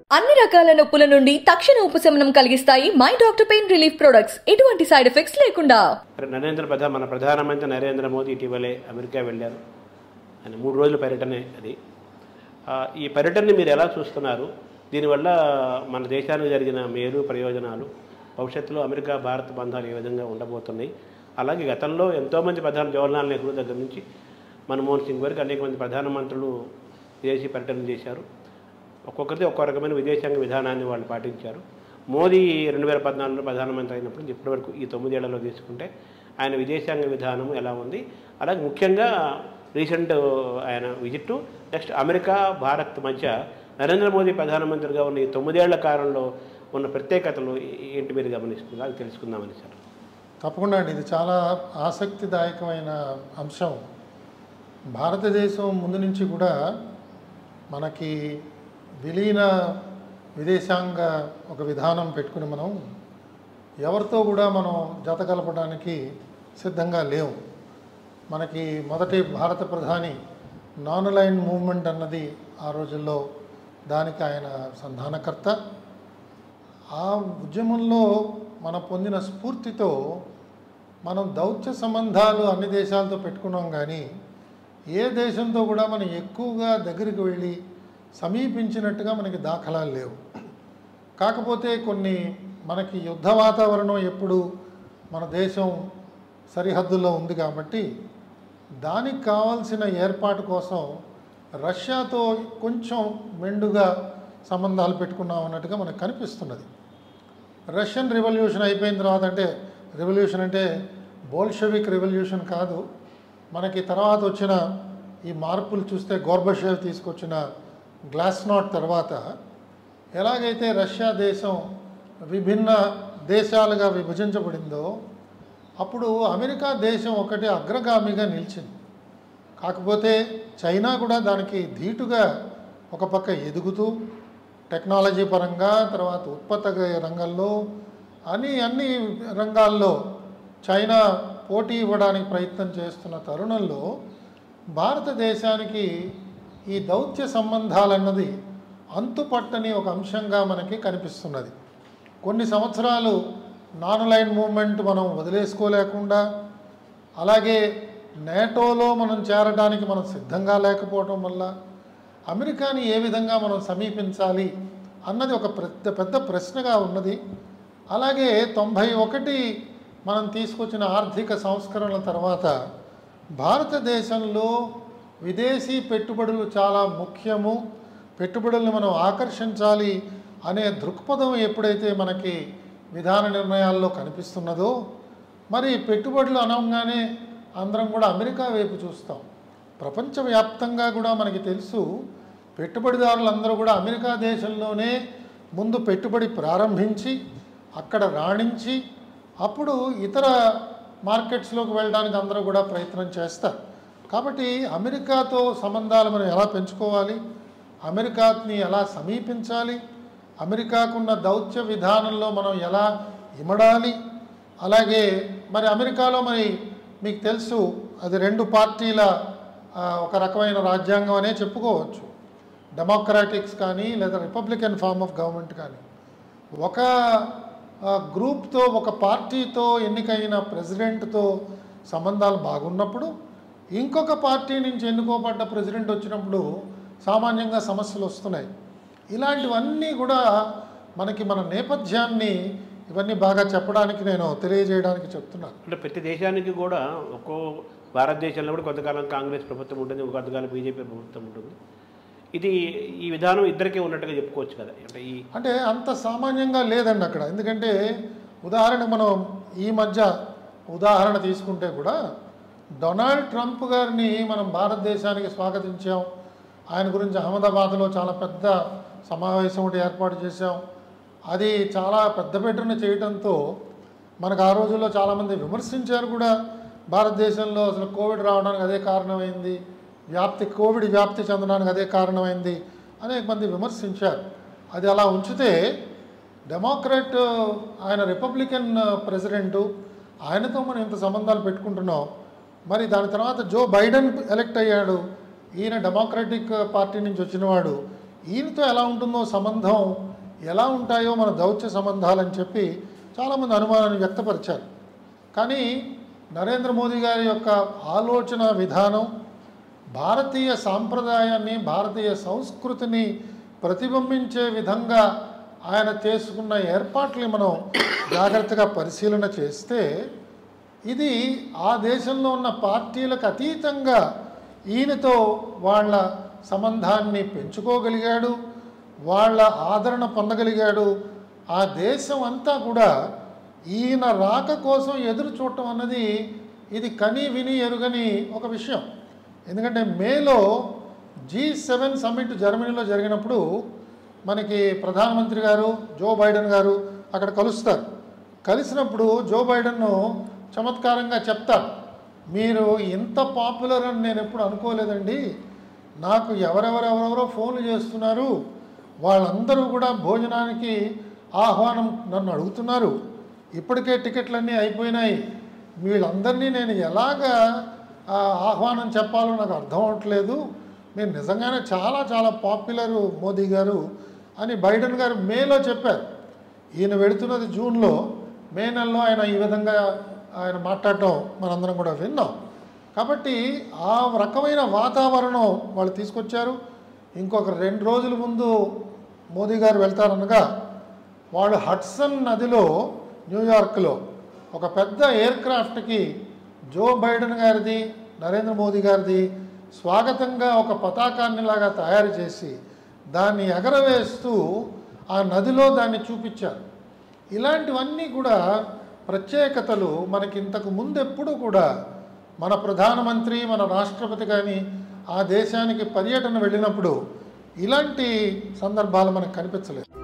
అన్ని రకాల నొప్పుల నుండి తక్షణ ఉపశమనం కలిగిస్తాయి my doctor pain relief products ఎటువంటి సైడ్ ఎఫెక్ట్స్ లేకుండా మరి నరేంద్ర ప్రధాన మన ప్రధానమంత్రి నరేంద్ర మోదీ ఇటీవలే అమెరికా వెళ్ళారు ఆయన మూడు రోజుల పర్యటనే అది ఆ, ఈ పర్యటనని మీరు ఎలా చూస్తున్నారు దీనివల్ల మన దేశానికి జరిగిన మేలు ప్రయోజనాలు భవిష్యత్తులో అమెరికా భారత్ బంధాలు ఏ విధంగా ఉండబోతున్నాయి అలాగే గతంలో ఎంతోమంది ప్రధాన జవహర్లాల్ నెహ్రూ దగ్గర నుంచి మన్మోహన్ సింగ్ వరకు అనేక మంది ప్రధానమంత్రులు విదేశీ పర్యటన చేశారు ఒక్కొక్కరిది ఒక్కో రకమైన విదేశాంగ విధానాన్ని వాళ్ళు పాటించారు మోదీ రెండు వేల పద్నాలుగులో ప్రధానమంత్రి అయినప్పుడు నుంచి ఇప్పటివరకు ఈ తొమ్మిదేళ్లలో తీసుకుంటే ఆయన విదేశాంగ విధానం ఎలా ఉంది అలాగే ముఖ్యంగా రీసెంట్ ఆయన విజిట్ నెక్స్ట్ అమెరికా భారత్ మధ్య నరేంద్ర మోదీ ప్రధానమంత్రిగా ఉన్న ఈ తొమ్మిదేళ్ల కాలంలో ఉన్న ప్రత్యేకతలు ఏంటి మీరు గమనిస్తున్నారు అది తెలుసుకుందామని సార్ తప్పకుండా అండి ఇది చాలా ఆసక్తిదాయకమైన అంశం భారతదేశం ముందు నుంచి కూడా మనకి విలీన విదేశాంగ ఒక విధానం పెట్టుకుని మనం ఎవరితో కూడా మనం జత కలపడానికి సిద్ధంగా లేవు మనకి మొదటి భారత ప్రధాని నాన్ లైన్ మూవ్మెంట్ అన్నది ఆ రోజుల్లో దానికి ఆయన సంధానకర్త ఆ ఉద్యమంలో మనం పొందిన స్ఫూర్తితో మనం దౌత్య సంబంధాలు అన్ని దేశాలతో పెట్టుకున్నాం కానీ ఏ దేశంతో కూడా మనం ఎక్కువగా దగ్గరికి వెళ్ళి సమీపించినట్టుగా మనకి దాఖలాలు లేవు కాకపోతే కొన్ని మనకి యుద్ధ వాతావరణం ఎప్పుడు మన దేశం సరిహద్దుల్లో ఉంది కాబట్టి దానికి కావాల్సిన ఏర్పాటు కోసం రష్యాతో కొంచెం మెండుగా సంబంధాలు పెట్టుకున్నాం అన్నట్టుగా మనకు కనిపిస్తున్నది రష్యన్ రెవల్యూషన్ అయిపోయిన తర్వాత అంటే రెవల్యూషన్ అంటే బోల్షవిక్ రెవల్యూషన్ కాదు మనకి తర్వాత వచ్చిన ఈ మార్పులు చూస్తే గోర్బషేవ్ తీసుకొచ్చిన గ్లాస్ నాట్ తర్వాత ఎలాగైతే రష్యా దేశం విభిన్న దేశాలుగా విభజించబడిందో అప్పుడు అమెరికా దేశం ఒకటి అగ్రగామిగా నిలిచింది కాకపోతే చైనా కూడా దానికి ధీటుగా ఒక పక్క ఎదుగుతూ టెక్నాలజీ పరంగా తర్వాత ఉత్పత్తి రంగంలో అని అన్ని రంగాల్లో చైనా పోటీ ఇవ్వడానికి ప్రయత్నం చేస్తున్న తరుణంలో భారతదేశానికి ఈ దౌత్య సంబంధాలన్నది అంతుపట్టని ఒక అంశంగా మనకి కనిపిస్తున్నది కొన్ని సంవత్సరాలు నాన్ లైన్ మూమెంట్ మనం వదిలేసుకోలేకుండా అలాగే నేటోలో మనం చేరడానికి మనం సిద్ధంగా లేకపోవటం వల్ల అమెరికాని ఏ విధంగా మనం సమీపించాలి అన్నది ఒక పెద్ద పెద్ద ప్రశ్నగా ఉన్నది అలాగే తొంభై ఒకటి మనం తీసుకొచ్చిన ఆర్థిక సంస్కరణల తర్వాత భారతదేశంలో విదేశీ పెట్టుబడులు చాలా ముఖ్యము పెట్టుబడులను మనం ఆకర్షించాలి అనే దృక్పథం ఎప్పుడైతే మనకి విధాన నిర్ణయాల్లో కనిపిస్తున్నదో మరి పెట్టుబడులు అనగానే అందరం కూడా అమెరికా వైపు చూస్తాం ప్రపంచవ్యాప్తంగా కూడా మనకి తెలుసు పెట్టుబడిదారులందరూ కూడా అమెరికా దేశంలోనే ముందు పెట్టుబడి ప్రారంభించి అక్కడ రాణించి అప్పుడు ఇతర మార్కెట్స్లోకి వెళ్ళడానికి అందరూ కూడా ప్రయత్నం చేస్తారు కాబట్టి అమెరికాతో సంబంధాలు మనం ఎలా పెంచుకోవాలి అమెరికాని ఎలా సమీపించాలి అమెరికాకున్న దౌత్య విధానంలో మనం ఎలా ఇమడాలి అలాగే మరి అమెరికాలో మరి మీకు తెలుసు అది రెండు పార్టీల ఆ, ఒక రకమైన రాజ్యాంగం అనే చెప్పుకోవచ్చు డెమోక్రాటిక్స్ కానీ లేదా రిపబ్లికన్ ఫార్మ్ ఆఫ్ గవర్నమెంట్ కానీ ఒక ఆ, గ్రూప్తో ఒక పార్టీతో ఎన్నికైన ప్రెసిడెంట్తో సంబంధాలు బాగున్నప్పుడు ఇంకొక పార్టీ నుంచి ఎన్నుకోబడ్డ ప్రెసిడెంట్ వచ్చినప్పుడు సామాన్యంగా సమస్యలు వస్తున్నాయి ఇలాంటివన్నీ కూడా మనకి మన నేపథ్యాన్ని ఇవన్నీ బాగా చెప్పడానికి నేను తెలియజేయడానికి చెప్తున్నాను అంటే ప్రతి దేశానికి కూడా ఒక్కో భారతదేశంలో కూడా కొంతకాలం కాంగ్రెస్ ప్రభుత్వం ఉంటుంది కొంతకాలం బీజేపీ ప్రభుత్వం ఉంటుంది ఇది ఈ విధానం ఇద్దరికీ ఉన్నట్టుగా చెప్పుకోవచ్చు కదా అంటే ఈ అంటే అంత సామాన్యంగా లేదండి అక్కడ ఎందుకంటే ఉదాహరణకు మనం ఈ మధ్య ఉదాహరణ తీసుకుంటే కూడా డొనాల్డ్ ట్రంప్ గారిని మనం భారతదేశానికి స్వాగతించాం ఆయన గురించి అహ్మదాబాద్లో చాలా పెద్ద సమావేశం ఒకటి ఏర్పాటు చేశాం అది చాలా పెద్ద పెట్టున చేయడంతో మనకు ఆ రోజుల్లో చాలామంది విమర్శించారు కూడా భారతదేశంలో అసలు కోవిడ్ రావడానికి అదే కారణమైంది వ్యాప్తి కోవిడ్ వ్యాప్తి చెందడానికి అదే కారణమైంది అనేక మంది విమర్శించారు అది అలా ఉంచితే డెమోక్రాట్ ఆయన రిపబ్లికన్ ప్రెసిడెంటు ఆయనతో మనం ఇంత సంబంధాలు పెట్టుకుంటున్నాం మరి దాని తర్వాత జో బైడెన్ ఎలక్ట్ అయ్యాడు ఈయన డెమోక్రటిక్ పార్టీ నుంచి వచ్చినవాడు ఈయనతో ఎలా ఉంటుందో సంబంధం ఎలా ఉంటాయో మన దౌత్య సంబంధాలని చెప్పి చాలామంది అనుమానాన్ని వ్యక్తపరిచారు కానీ నరేంద్ర మోదీ గారి యొక్క ఆలోచన విధానం భారతీయ సాంప్రదాయాన్ని భారతీయ సంస్కృతిని ప్రతిబింబించే విధంగా ఆయన చేసుకున్న ఏర్పాట్లని మనం జాగ్రత్తగా పరిశీలన చేస్తే ఇది ఆ దేశంలో ఉన్న పార్టీలకు అతీతంగా ఈయనతో వాళ్ళ సంబంధాన్ని పెంచుకోగలిగాడు వాళ్ళ ఆదరణ పొందగలిగాడు ఆ దేశం అంతా కూడా ఈయన రాక కోసం ఎదురు చూడటం అన్నది ఇది కని విని ఎరుగని ఒక విషయం ఎందుకంటే మేలో జీ సెవెన్ సమ్మిట్ జర్మనీలో జరిగినప్పుడు మనకి ప్రధానమంత్రి గారు జో బైడెన్ గారు అక్కడ కలుస్తారు కలిసినప్పుడు జో బైడెన్ను చమత్కారంగా చెప్తారు మీరు ఇంత పాపులర్ అని నేను ఎప్పుడు అనుకోలేదండి నాకు ఎవరెవరెవరెవరో ఫోన్లు చేస్తున్నారు వాళ్ళందరూ కూడా భోజనానికి ఆహ్వానం నన్ను అడుగుతున్నారు ఇప్పటికే టికెట్లన్నీ అయిపోయినాయి వీళ్ళందరినీ నేను ఎలాగా ఆ, ఆహ్వానం చెప్పాలో నాకు అర్థం అవట్లేదు మీరు నిజంగానే చాలా చాలా పాపులర్ మోదీ గారు అని బైడెన్ గారు మేలో చెప్పారు ఈయన వెళుతున్నది జూన్లో మే నెలలో ఆయన ఈ విధంగా ఆయన మాట్లాడటం మనందరం కూడా విన్నాం కాబట్టి ఆ రకమైన వాతావరణం వాళ్ళు తీసుకొచ్చారు ఇంకొక రెండు రోజుల ముందు మోదీ గారు వెళ్తారనగా వాళ్ళు హడ్సన్ నదిలో న్యూయార్క్లో ఒక పెద్ద ఎయిర్ క్రాఫ్ట్కి జో బైడెన్ గారిది నరేంద్ర మోదీ గారిది స్వాగతంగా ఒక పతాకాన్ని లాగా తయారు చేసి దాన్ని ఎగరవేస్తూ ఆ నదిలో దాన్ని చూపించారు ఇలాంటివన్నీ కూడా ప్రత్యేకతలు మనకి ఇంతకు ముందు ఎప్పుడు కూడా మన ప్రధానమంత్రి మన రాష్ట్రపతి కానీ ఆ దేశానికి పర్యటన వెళ్ళినప్పుడు ఇలాంటి సందర్భాలు మనకు కనిపించలేదు